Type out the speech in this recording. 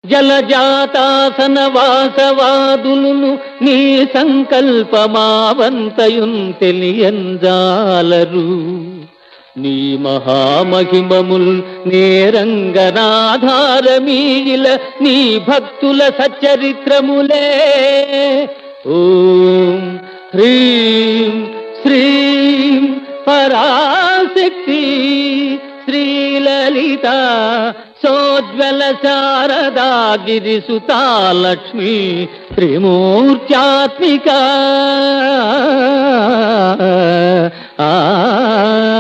జలజాతాసన వాసవాదులు నీ సంకల్పమావంతయున్ తెలియంజాలరు నీ మహామహిమముల్ నేరంగనాధారమీల నీ భక్తుల సచ్చరిత్రములే ఓం హ్రీం శ్రీం పరాశక్తి శ్రీలలిత సోజ్వల శారదా గిరిసుతా లక్ష్మీ త్రిమూర్త్యాత్మిక ఆ